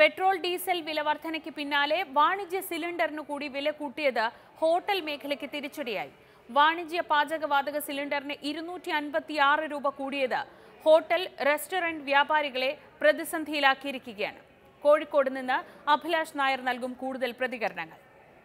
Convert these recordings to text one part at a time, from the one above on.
petrol diesel വില വർധനയ്ക്ക് പിന്നാലെ വാണിജ്യ സിലിണ്ടറിന് കൂടി വില കൂട്ടിയത് ഹോട്ടൽ മേഖലയ്ക്ക് തിരിച്ചടിയായി വാണിജ്യ പാചകവാതക സിലിണ്ടറിന് ഇരുന്നൂറ്റി അൻപത്തി ആറ് രൂപ കൂടിയത് ഹോട്ടൽ റെസ്റ്റോറന്റ് വ്യാപാരികളെ പ്രതിസന്ധിയിലാക്കിയിരിക്കുകയാണ് കോഴിക്കോട് നിന്ന് അഭിലാഷ് നായർ നൽകും കൂടുതൽ പ്രതികരണങ്ങൾ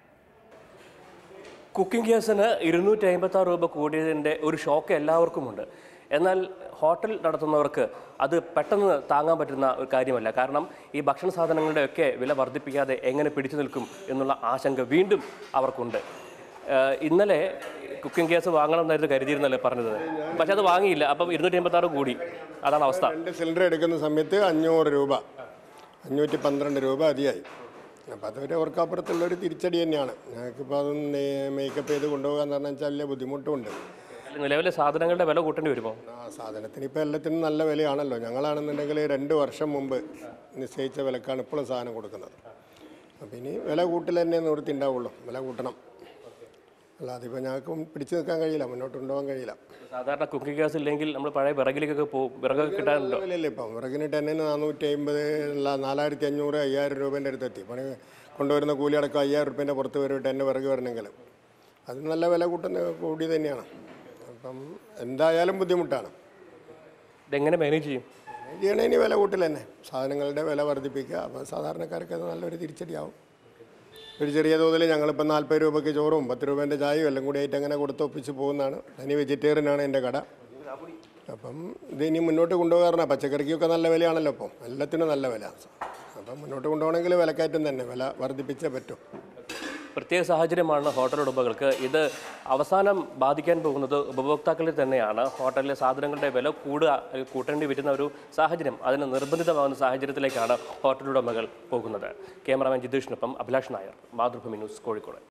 കുക്കിംഗ് ഗ്യാസിന് ഇരുന്നൂറ്റി അമ്പത്തി ആറ് രൂപ കൂടിയതിൻ്റെ ഒരു ഷോക്ക് എല്ലാവർക്കുമുണ്ട് എന്നാൽ ഹോട്ടൽ നടത്തുന്നവർക്ക് അത് പെട്ടെന്ന് താങ്ങാൻ പറ്റുന്ന ഒരു കാര്യമല്ല കാരണം ഈ ഭക്ഷണ സാധനങ്ങളുടെയൊക്കെ വില വർദ്ധിപ്പിക്കാതെ എങ്ങനെ പിടിച്ചു നിൽക്കും എന്നുള്ള ആശങ്ക വീണ്ടും അവർക്കുണ്ട് ഏഹ് ഇന്നലെ കുക്കിംഗ് ഗ്യാസ് വാങ്ങണം എന്നായിരുന്നു കരുതിയിരുന്നല്ലേ പറഞ്ഞത് പക്ഷെ അത് വാങ്ങിയില്ല അപ്പം ഇരുന്നൂറ്റി അമ്പത്തി ആറ് കൂടി അതാണ് അവസ്ഥ രണ്ട് സിലിണ്ടർ എടുക്കുന്ന സമയത്ത് അഞ്ഞൂറ് രൂപ അഞ്ഞൂറ്റി പന്ത്രണ്ട് രൂപ അതിയായി അപ്പോൾ അതൊരു അവർക്കപ്പുറത്തുള്ളൊരു തിരിച്ചടി തന്നെയാണ് ഞങ്ങൾക്കിപ്പോൾ അതൊന്ന് മേക്കപ്പ് ചെയ്ത് കൊണ്ടുപോകാൻ പറഞ്ഞാൽ വെച്ചാൽ വലിയ ബുദ്ധിമുട്ടുമുണ്ട് നിലവിലെ സാധനങ്ങളുടെ വില കൂട്ടേണ്ടി വരുമോ ആ സാധനത്തിന് ഇപ്പോൾ എല്ലാത്തിനും നല്ല വിലയാണല്ലോ ഞങ്ങളാണെന്നുണ്ടെങ്കിൽ രണ്ട് വർഷം മുമ്പ് നിശ്ചയിച്ച വിലക്കാണ് ഇപ്പോഴും സാധനം കൊടുക്കുന്നത് അപ്പം ഇനി വില കൂട്ടൽ തന്നെ നിവൃത്തി ഉണ്ടാവുള്ളൂ വില കൂട്ടണം അല്ലാതെ ഇപ്പോൾ ഞങ്ങൾക്ക് പിടിച്ചു നിൽക്കാൻ കഴിയില്ല മുന്നോട്ട് കൊണ്ടുപോകാൻ കഴിയില്ല സാധാരണ കുക്കിംഗ് ഗ്യാസ് ഇല്ലെങ്കിൽ നമ്മൾ പഴയ വിറകിലേക്കൊക്കെ പോകും വിറക് കിട്ടാനുണ്ടോ വിലയില്ല ഇപ്പം വിറകിന് ടെന്നിന് നാനൂറ്റി അമ്പത് അല്ല നാലായിരത്തി അഞ്ഞൂറ് അയ്യായിരം രൂപേൻ്റെ അടുത്തെത്തി പണി കൊണ്ടുവരുന്ന കൂലി അടക്കം അയ്യായിരം റുപ്യേൻ്റെ പുറത്ത് വരും ടെന്ന് വിറക് വരണമെങ്കിൽ അത് നല്ല വില കൂട്ടുന്ന കൂടി തന്നെയാണ് അപ്പം എന്തായാലും ബുദ്ധിമുട്ടാണ് ഇതെങ്ങനെ മാനേജ് ചെയ്യും ചെയ്യണതിന് വില കൂട്ടിൽ തന്നെ സാധനങ്ങളുടെ വില വർദ്ധിപ്പിക്കുക അപ്പോൾ സാധാരണക്കാർക്ക് അത് നല്ലൊരു തിരിച്ചടിയാവും ഒരു ചെറിയ തോതിൽ ഞങ്ങളിപ്പോൾ നാൽപ്പത് രൂപയ്ക്ക് ചോറും പത്ത് രൂപേൻ്റെ ചായയും എല്ലാം കൂടി ആയിട്ട് അങ്ങനെ കൊടുത്തൊപ്പിച്ച് പോകുന്നതാണ് തനി വെജിറ്റേറിയനാണ് എൻ്റെ കട അപ്പം ഇത് ഇനി മുന്നോട്ട് കൊണ്ടുപോകാറുണ്ട് പച്ചക്കറിക്കൊക്കെ നല്ല വിലയാണല്ലോ ഇപ്പം എല്ലാത്തിനും നല്ല വില അപ്പം മുന്നോട്ട് കൊണ്ടുപോകണമെങ്കിൽ വിലക്കയറ്റം തന്നെ വില വർദ്ധിപ്പിച്ചേ പറ്റൂ പ്രത്യേക സാഹചര്യമാണ് ഹോട്ടൽ ഉടമകൾക്ക് ഇത് അവസാനം ബാധിക്കാൻ പോകുന്നത് ഉപഭോക്താക്കളിൽ തന്നെയാണ് ഹോട്ടലിലെ സാധനങ്ങളുടെ വില കൂടുക അല്ലെങ്കിൽ കൂട്ടേണ്ടി വരുന്ന ഒരു സാഹചര്യം അതിന് നിർബന്ധിതമാകുന്ന സാഹചര്യത്തിലേക്കാണ് ഹോട്ടൽ ഉടമകൾ പോകുന്നത് ക്യാമറാമാൻ ജിതേഷിനൊപ്പം അഭിലാഷ് നായർ മാതൃഭൂമി ന്യൂസ് കോഴിക്കോട്